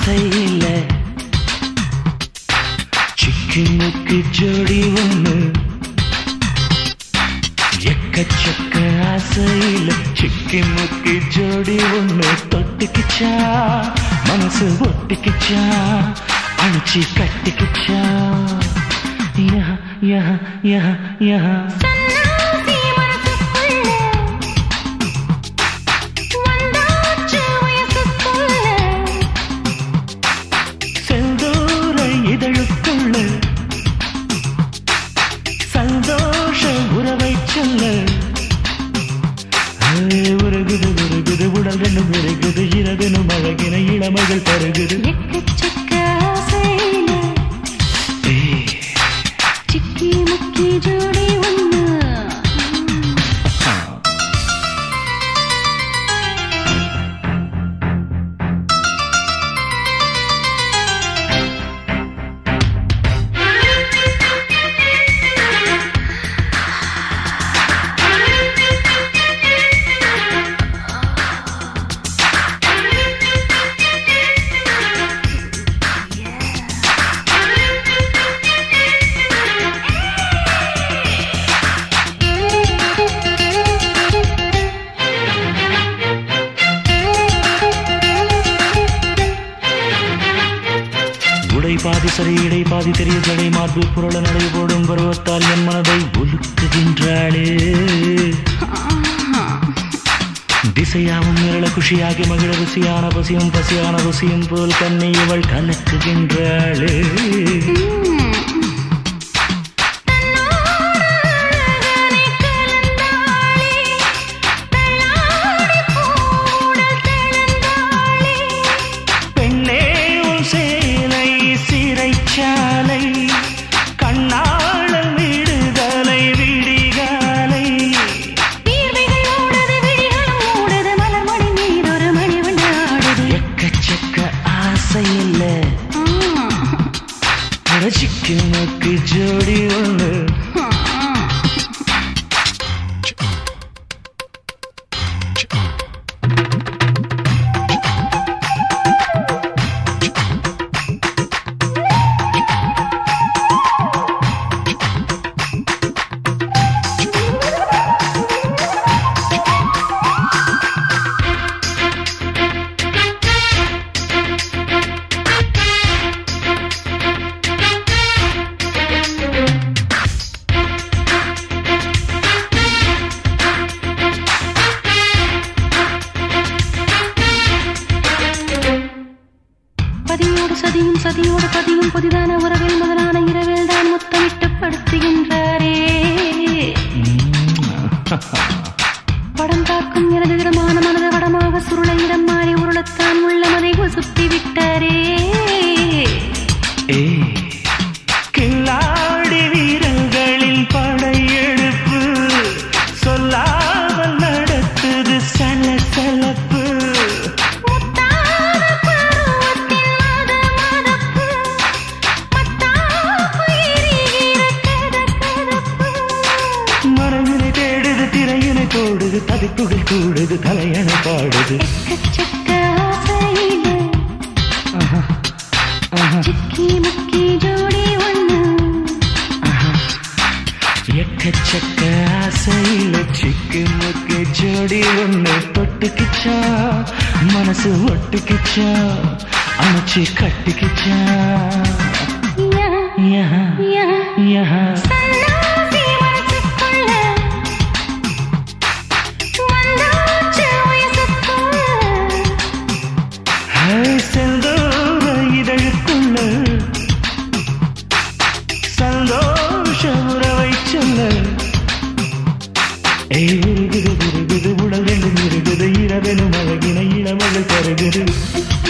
ஆசையில சிக்கிமுக்கு ஜோடி ஒண்ணு எக்கச்சக்க ஆசையில சிக்கிமுக்கு ஜோடி ஒண்ணு தொட்டுக்குச்சா மனசு ஒட்டிக்குச்சா அணைச்சி கட்டிக்குச்சா யா யா யா யா சன்னாசி மனசுக்குள்ள வந்தாச்சு வயசுக்குள்ள செந்தூர இதழுக்குள்ள சந்தோஷ உறவை சொல்ல ஏ, உருகுது உருகுது உடல் ரெண்டும் விருகுது இரவெனும் அழகின இளமைகள் தருகுது எக்கச்சக்க ஆசையில ஏய், சிக்கி முக்கி ஜோடி ஒண்ணு ஆ. உடை பாதி சரி இடை பாதி தெரிய ஜடை மார்பு புரள நடை போடும் பருவத்தால் என் மனதை ஒழுக்குகின்றாளே திசையாவும் மிரள குஷியாகி மகிழ ருசியான பசியும் பசியான ருசியும் போல் கண்ணை இவள் கலக்குகின்றாளே பெண்ணே உன் சேலை சிறைச்சாலை கண்ணாளல் விடுதலை விடிகாலை எக்கச்சக்க ஆசை இல்லை சிக்கு முக்கு ஜோடி ஒன்று பதியோடு சதியும் சதியோடு பதியும் புதிதான உறவில் முதலான இரவில் தான் முத்தமிட்டு படுத்துகின்றாரே படம் பார்க்கும் எனது திடமான மனது வடமாக சுருள இடம் மாறி உருளத்தான் உள்ளமதை சுத்தி விட்டாரே ஏய், கில்லாடி வீரர்களின் படையெடுப்பு சொல்லாமல் நடத்துது சலசலப்பு முத்தான பருவத்தின் மதமதப்பு, மத்தாப்பு எரிகிற கதகதப்பு. மனதினை தேடுது திரையினை போடுது தவிப்புகள் கூடுது தலையணை பாடுது எக்கச்சக்க ஆசையிலே சிக்கி முக்கி ஜோடி ஒண்ணு எக்கச்சக்க ஆசையில சிக்கு முக்கு ஜோடி ஒண்ணு தொட்டுக்கிச்சா மனசு ஒட்டுக்கிச்சா அணைச்சு கட்டிக்கிச்சா யா, யா யா. யா சன்னாசி மனசுக்குள்ள வந்தாச்சு வயசுக்குள்ள ஹாய் செந்தூர இதழுக்குள்ள சந்தோஷ உறவை சொல்ல ஏய் உருகுது உருகுது உடல் ரெண்டும் இருக்குது இரவெனும் அழகின இளமகள் தருகுது